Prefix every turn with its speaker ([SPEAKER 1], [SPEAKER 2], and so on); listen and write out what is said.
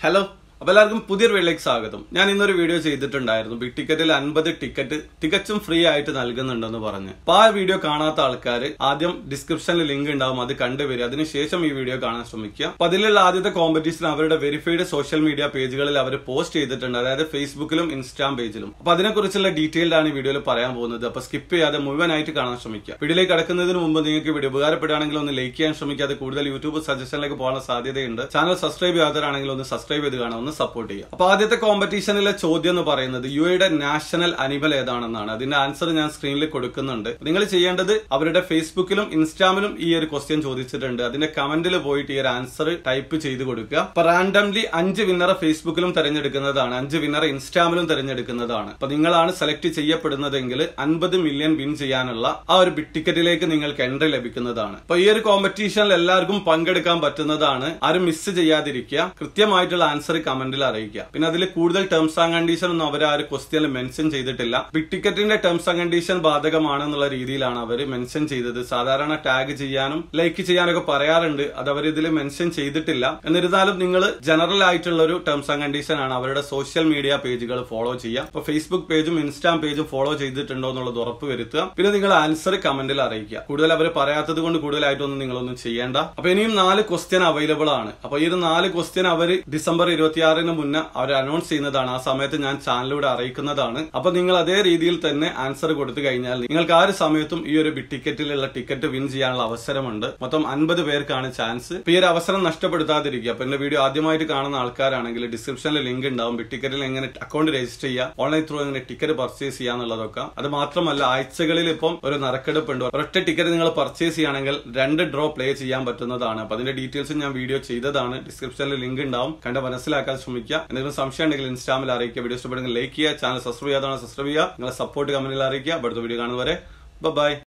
[SPEAKER 1] hello അപ്പൊ എല്ലാവർക്കും പുതിയൊരു വീഡിയോയിലേക്ക് സ്വാഗതം ഞാൻ ഇന്നൊരു വീഡിയോ ചെയ്തിട്ടുണ്ടായിരുന്നു ബിഗ് ടിക്കറ്റിൽ അൻപത് ടിക്കറ്റ് തികച്ചും ഫ്രീ ആയിട്ട് നൽകുന്നുണ്ടെന്ന് പറഞ്ഞ് അപ്പൊ ആ വീഡിയോ കാണാത്ത ആൾക്കാർ ആദ്യം ഡിസ്ക്രിപ്ഷനിൽ ലിങ്ക് ഉണ്ടാവും അത് കണ്ടുവരിക അതിനുശേഷം ഈ വീഡിയോ കാണാൻ ശ്രമിക്കുക അപ്പൊ അതിലുള്ള ആദ്യത്തെ കോമ്പറ്റീഷൻ അവരുടെ വെരിഫൈഡ് സോഷ്യൽ മീഡിയ പേജുകളിൽ അവർ പോസ്റ്റ് ചെയ്തിട്ടുണ്ട് അതായത് ഫേസ്ബുക്കിലും ഇൻസ്റ്റാം പേജിലും അപ്പൊ അതിനെക്കുറിച്ചുള്ള ഡീറ്റെയിൽഡ് ആണ് ഈ വീഡിയോയിൽ പറയാൻ പോകുന്നത് അപ്പൊ സ്കിപ്പ് ചെയ്യാതെ മുഴുവനായിട്ട് കാണാൻ ശ്രമിക്കുക വീഡിയോയിലേക്ക് കടക്കുന്നതിന് മുമ്പ് നിങ്ങൾക്ക് വീഡിയോ ഉപകാരപ്പെടുകയാണെങ്കിൽ ഒന്ന് ലൈക്ക് ചെയ്യാൻ ശ്രമിക്കുക അത് കൂടുതൽ യൂട്യൂബ് സജഷനിലേക്ക് പോകാനുള്ള സാധ്യതയുണ്ട് ചാനൽ സബ്സ്ക്രൈബ് ചെയ്യാത്തവരാണെങ്കിൽ ഒന്ന് സബ്സ്ക്രൈബ് ചെയ്ത് കാണാം ഒന്ന് സപ്പോർട്ട് ചെയ്യുക അപ്പൊ ആദ്യത്തെ കോമ്പറ്റീഷനിലെ ചോദ്യം എന്ന് പറയുന്നത് യു എയുടെ നാഷണൽ അനിമൽ ഏതാണെന്നാണ് അതിന്റെ ആൻസർ ഞാൻ സ്ക്രീനിൽ കൊടുക്കുന്നുണ്ട് നിങ്ങൾ ചെയ്യേണ്ടത് അവരുടെ ഫേസ്ബുക്കിലും ഇൻസ്റ്റാമിലും ഈ ഒരു ക്വസ്റ്റ്യൻ ചോദിച്ചിട്ടുണ്ട് അതിന്റെ കമന്റിൽ പോയിട്ട് ഈ ഒരു ആൻസർ ടൈപ്പ് ചെയ്ത് കൊടുക്കുക അപ്പൊ റാൻഡംലി അഞ്ച് വിന്നറെ ഫേസ്ബുക്കിലും തെരഞ്ഞെടുക്കുന്നതാണ് അഞ്ച് വിന്നറെ ഇൻസ്റ്റാമിലും തെരഞ്ഞെടുക്കുന്നതാണ് അപ്പൊ നിങ്ങളാണ് സെലക്ട് ചെയ്യപ്പെടുന്നതെങ്കിൽ അൻപത് മില്യൺ വിൻ ചെയ്യാനുള്ള ആ ഒരു ബിഗ് ടിക്കറ്റിലേക്ക് നിങ്ങൾക്ക് എൻട്രി ലഭിക്കുന്നതാണ് അപ്പൊ ഈ ഒരു കോമ്പറ്റീഷനിൽ എല്ലാവർക്കും പങ്കെടുക്കാൻ പറ്റുന്നതാണ് ആരും മിസ് ചെയ്യാതിരിക്കുക കൃത്യമായിട്ടുള്ള ആൻസർ കമന്റിൽ അറിയിക്കുക പിന്നെ അതിൽ കൂടുതൽ ടേംസ് ആൻഡ് കണ്ടീഷൻ ഒന്നും അവർ ആ ഒരു ക്വസ്റ്റ്യനിൽ മെൻഷൻ ചെയ്തിട്ടില്ല ബിഗ് ടിക്കറ്റിന്റെ ടേംസ് ആൻഡ് കണ്ടീഷൻ ബാധകമാണെന്നുള്ള രീതിയിലാണ് അവർ മെൻഷൻ ചെയ്തത് സാധാരണ ടാഗ് ചെയ്യാനും ലൈക്ക് ചെയ്യാനൊക്കെ പറയാറുണ്ട് അത് അവർ ഇതിൽ മെൻഷൻ ചെയ്തിട്ടില്ല എന്നിരുന്നാലും നിങ്ങൾ ജനറൽ ആയിട്ടുള്ള ഒരു ടേംസ് ആൻഡ് കണ്ടീഷൻ ആണ് അവരുടെ സോഷ്യൽ മീഡിയ പേജുകൾ ഫോളോ ചെയ്യുക അപ്പൊ ഫേസ്ബുക്ക് പേജും ഇൻസ്റ്റാം പേജും ഫോളോ ചെയ്തിട്ടുണ്ടോ എന്നുള്ളത് ഉറപ്പ് വരുത്തുക പിന്നെ നിങ്ങൾ ആൻസർ കമന്റിൽ അറിയിക്കുക കൂടുതൽ അവർ പറയാത്തത് കൊണ്ട് കൂടുതലായിട്ടൊന്നും നിങ്ങളൊന്നും ചെയ്യേണ്ട അപ്പൊ ഇനിയും നാല് ക്വസ്റ്റ്യൻ അവൈലബിൾ ആണ് അപ്പൊ ഈ ഒരു നാല് ക്വസ്റ്റ്യൻ അവർ ഡിസംബർ ഇരുപത്തിയാറിന് മുന്നേ അവർ അനൗൺസ് ചെയ്യുന്നതാണ് ആ സമയത്ത് ഞാൻ ചാനലിലൂടെ അറിയിക്കുന്നതാണ് അപ്പൊ നിങ്ങൾ അതേ രീതിയിൽ തന്നെ ആൻസർ കൊടുത്തു കഴിഞ്ഞാൽ നിങ്ങൾക്ക് ആ ഒരു സമയത്തും ഈ ഒരു ബിഗ് ടിക്കറ്റിലുള്ള ടിക്കറ്റ് വിൻ ചെയ്യാനുള്ള അവസരമുണ്ട് മൊത്തം അൻപത് പേർക്കാണ് ചാൻസ് ഇപ്പൊ ഈ ഒരു അവസരം നഷ്ടപ്പെടുത്താതിരിക്കുക അപ്പൊ എന്റെ വീഡിയോ ആദ്യമായിട്ട് കാണുന്ന ആൾക്കാരാണെങ്കിൽ ഡിസ്ക്രിപ്ഷനിൽ ലിങ്ക് ഉണ്ടാവും ബിഗ് ടിക്കറ്റിൽ എങ്ങനെ അക്കൗണ്ട് രജിസ്റ്റർ ചെയ്യുക ഓൺലൈൻ ത്രൂ എങ്ങനെ ടിക്കറ്റ് പർച്ചേസ് ചെയ്യാന്നുള്ളതൊക്കെ അത് മാത്രമല്ല ആഴ്ചകളിൽ ഇപ്പം ഒരു നറുക്കെടുപ്പുണ്ട് ഒരൊറ്റ ടിക്കറ്റ് നിങ്ങൾ പർച്ചേസ് ചെയ്യുകയാണെങ്കിൽ രണ്ട് ഡ്രോ പ്ലേ ചെയ്യാൻ പറ്റുന്നതാണ് അപ്പൊ അതിന്റെ ഡീറ്റെയിൽസ് ഞാൻ വീഡിയോ ചെയ്തതാണ് ഡിസ്ക്രിപ്ഷനിൽ ലിങ്ക് ഉണ്ടാവും കണ്ട് മനസ്സിലാക്കാൻ ശ്രമിക്കുക എന്തെങ്കിലും സംശയം ഉണ്ടെങ്കിൽ ഇൻസ്റ്റാമിൽ അറിയിക്കുക വീഡിയോ ഇഷ്ടപ്പെടുമെങ്കിൽ ലൈക്ക് ചെയ്യുക ചാനൽ സബ്സ്ക്രൈബ് ചെയ്യാതാണ് സബ്സ്ക്രൈബ് ചെയ്യുക നിങ്ങളെ സപ്പോർട്ട് കമന്റിൽ അറിയിക്കുക അടുത്ത വീഡിയോ കാണുന്നവരെ ബൈ